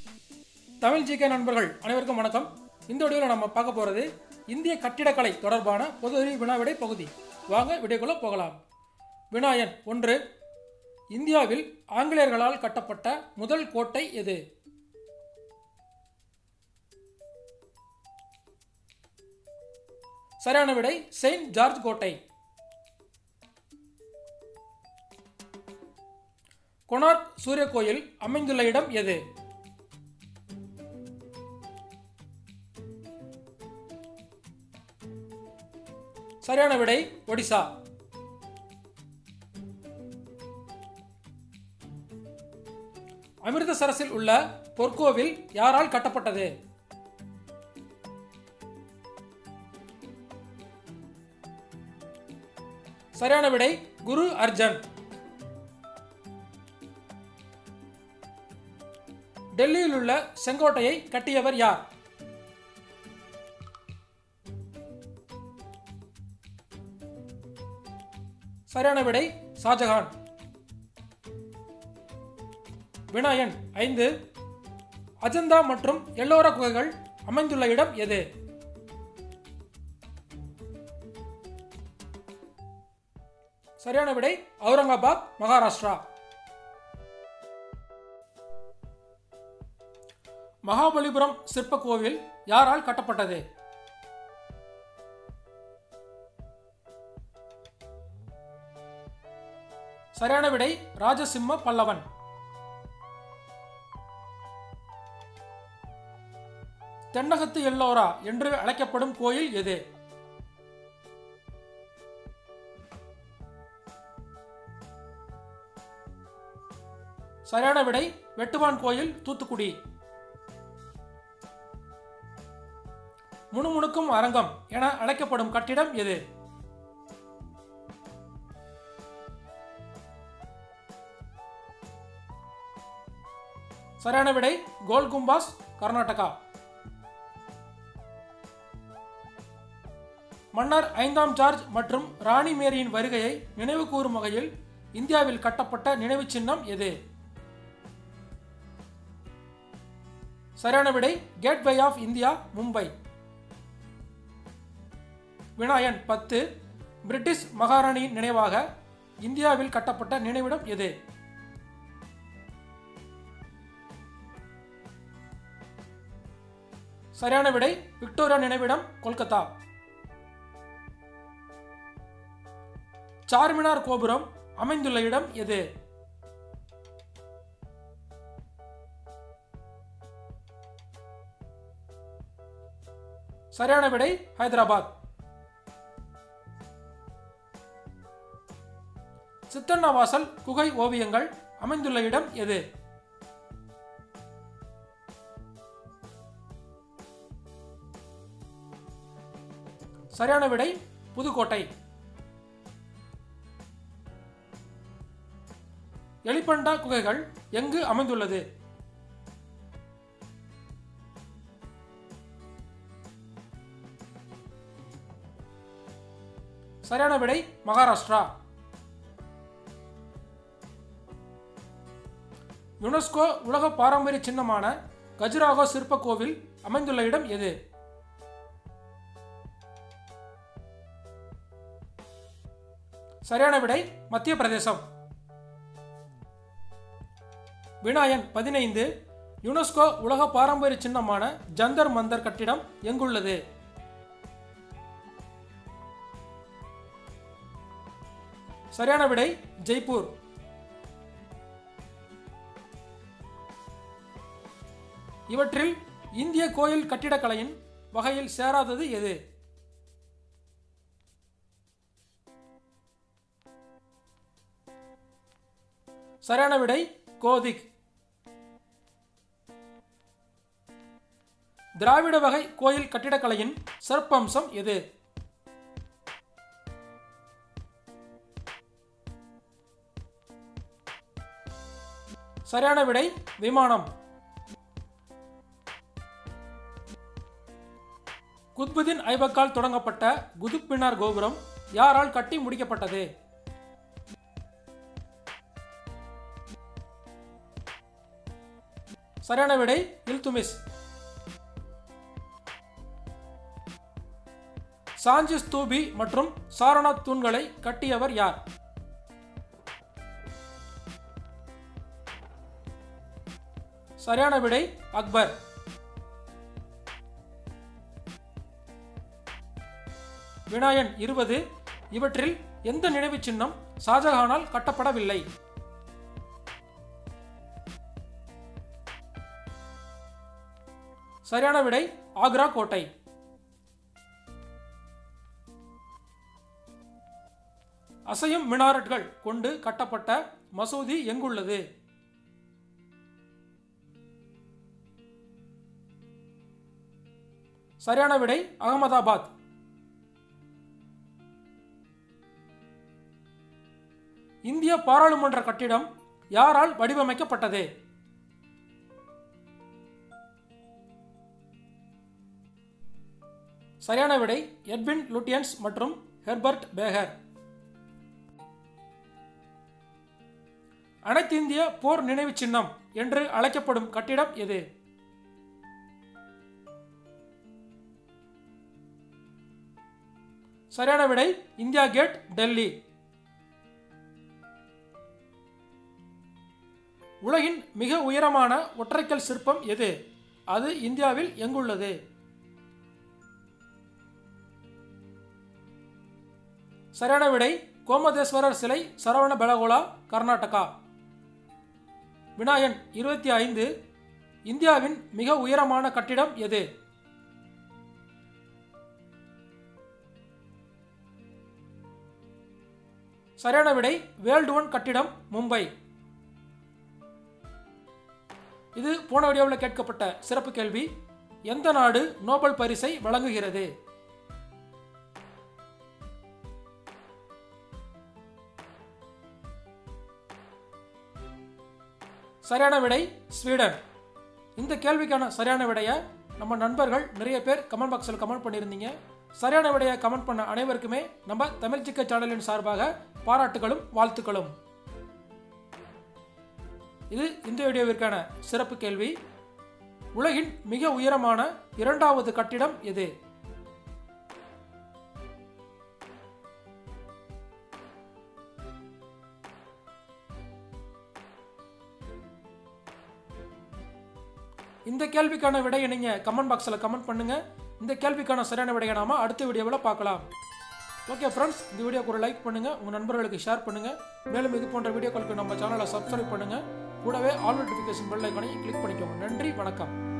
Tamil GK நண்பர்கள் அனைவருக்கும் வணக்கம் இந்த வீடியோவில் நம்ம பார்க்க போகிறது இந்திய கட்டிடக்கலை தொடர்பான பொது அறிவு வினாவிடை பகுதி வாங்க வீடியோக்குள்ளே போகலாம் வினா எண் ஒன்று இந்தியாவில் ஆங்கிலேயர்களால் கட்டப்பட்ட முதல் கோட்டை எது சரியான விடை செயின்ட் ஜார்ஜ் கோட்டை கொனார்க் சூரிய கோயில் அமைந்துள்ள இடம் எது சரியான விடை ஒடிசா அமிர்தசரஸில் உள்ள பொற்கோவில் யாரால் கட்டப்பட்டது சரியான விடை குரு அர்ஜன் டெல்லியில் உள்ள செங்கோட்டையை கட்டியவர் யார் சரியான விடை ஷாஜகான் வினாயன் ஐந்து அஜந்தா மற்றும் எல்லோரா குகைகள் அமைந்துள்ள இடம் எது சரியான விடை அவுரங்காபாத் மகாராஷ்டிரா மகாபலிபுரம் சிற்ப கோவில் யாரால் கட்டப்பட்டது சரியான விடை ராஜசிம்ம பல்லவன் தென்னகத்து எல்லோரா என்று அழைக்கப்படும் கோயில் எது சரியான விடை வெட்டுவான் கோயில் தூத்துக்குடி முணுமுணுக்கும் அரங்கம் என அழைக்கப்படும் கட்டிடம் எது சரியான விடை கோல் கும்பாஸ் கர்நாடகா மன்னர் ஐந்தாம் ஜார்ஜ் மற்றும் ராணி மேரியின் வருகையை நினைவு கூறும் வகையில் இந்தியாவில் கட்டப்பட்ட நினைவு சின்னம் எது சரியான விடை கேட்வே ஆஃப் இந்தியா மும்பை வினாயன் பத்து பிரிட்டிஷ் மகாராணியின் நினைவாக இந்தியாவில் கட்டப்பட்ட நினைவிடம் எது சரியான விடை விக்டோரியா நினைவிடம் கொல்கத்தா சார்மினார் கோபுரம் அமைந்துள்ள இடம் எது சரியான விடை ஹைதராபாத் சித்தன்னவாசல் குகை ஓவியங்கள் அமைந்துள்ள இடம் எது சரியான விடை புதுக்கோட்டை எலிபண்டா குகைகள் எங்கு அமைந்துள்ளது சரியான விடை மகாராஷ்டிரா யுனெஸ்கோ உலக பாரம்பரிய சின்னமான கஜுராகோ சிற்ப கோவில் அமைந்துள்ள இடம் எது சரியான விடை மத்திய பிரதேசம் வினாயன் பதினைந்து யுனெஸ்கோ உலக பாரம்பரிய சின்னமான ஜந்தர் மந்தர் கட்டிடம் எங்குள்ளது சரியான விடை ஜெய்ப்பூர் இவற்றில் இந்திய கோயில் கட்டிடக்கலையின் வகையில் சேராதது எது சரியான விடை கோதிக் திராவிட வகை கோயில் கட்டிடக்கலையின் சிறப்பம்சம் எது சரியான விடை விமானம் குத்புதீன் ஐபக்கால் தொடங்கப்பட்ட குதுப் மினார் கோபுரம் யாரால் கட்டி முடிக்கப்பட்டது சரியான விடை இல்துமிஸ் சாஞ்சி ஸ்தூபி மற்றும் சாரநாத் தூண்களை கட்டியவர் யார் சரியான விடை அக்பர் வினாயன் இருபது இவற்றில் எந்த நினைவுச் சின்னம் ஷாஜஹானால் கட்டப்படவில்லை சரியான விடை ஆக்ரா கோட்டை அசையும் மினாரட்கள் கொண்டு கட்டப்பட்ட மசூதி எங்குள்ளது சரியான விடை அகமதாபாத் இந்திய பாராளுமன்ற கட்டிடம் யாரால் வடிவமைக்கப்பட்டது சரியான விடை எட்வின் லுட்டியன்ஸ் மற்றும் ஹெர்பர்ட் பேகர் அனைத்திந்திய போர் நினைவு சின்னம் என்று அழைக்கப்படும் கட்டிடம் எது சரியான விடை இந்தியா கேட் டெல்லி உலகின் மிக உயரமான ஒற்றைக்கல் சிற்பம் எது அது இந்தியாவில் எங்குள்ளது சரியான விடை கோமதேஸ்வரர் சிலை சரவண பெலகோலா கர்நாடகா வினாயன் இருபத்தி ஐந்து இந்தியாவின் மிக உயரமான கட்டிடம் எது சரியான விடை வேர்ல்டு ஒன் கட்டிடம் மும்பை இது போன வீடியோவில் கேட்கப்பட்ட சிறப்பு கேள்வி எந்த நாடு நோபல் பரிசை வழங்குகிறது சரியான விடை ஸ்வீடன் இந்த கேள்விக்கான சரியான விடையை நம்ம நண்பர்கள் நிறைய பேர் கமெண்ட் பாக்ஸில் கமெண்ட் பண்ணியிருந்தீங்க சரியான விடையை கமெண்ட் பண்ண அனைவருக்குமே நம்ம தமிழ் சிக்க சேனலின் சார்பாக பாராட்டுகளும் வாழ்த்துக்களும் இது இந்த வீடியோவிற்கான சிறப்பு கேள்வி உலகின் மிக உயரமான இரண்டாவது கட்டிடம் எது இந்த கேள்விக்கான விடையை நீங்க கமெண்ட் பாக்ஸில் கமெண்ட் பண்ணுங்க இந்த கேள்விக்கான சரியான விடையை நாம அடுத்த வீடியோவில் பார்க்கலாம் ஓகே ஃப்ரெண்ட்ஸ் இந்த வீடியோக்கு ஒரு லைக் பண்ணுங்க உங்க நண்பர்களுக்கு ஷேர் பண்ணுங்க மேலும் இது போன்ற வீடியோக்களுக்கு நம்ம சேனலை சப்ஸ்கிரைப் பண்ணுங்க கூடவே ஆல் நோட்டிஃபிகேஷன் பெல் ஐக்கானை கிளிக் பண்ணிக்கோங்க நன்றி வணக்கம்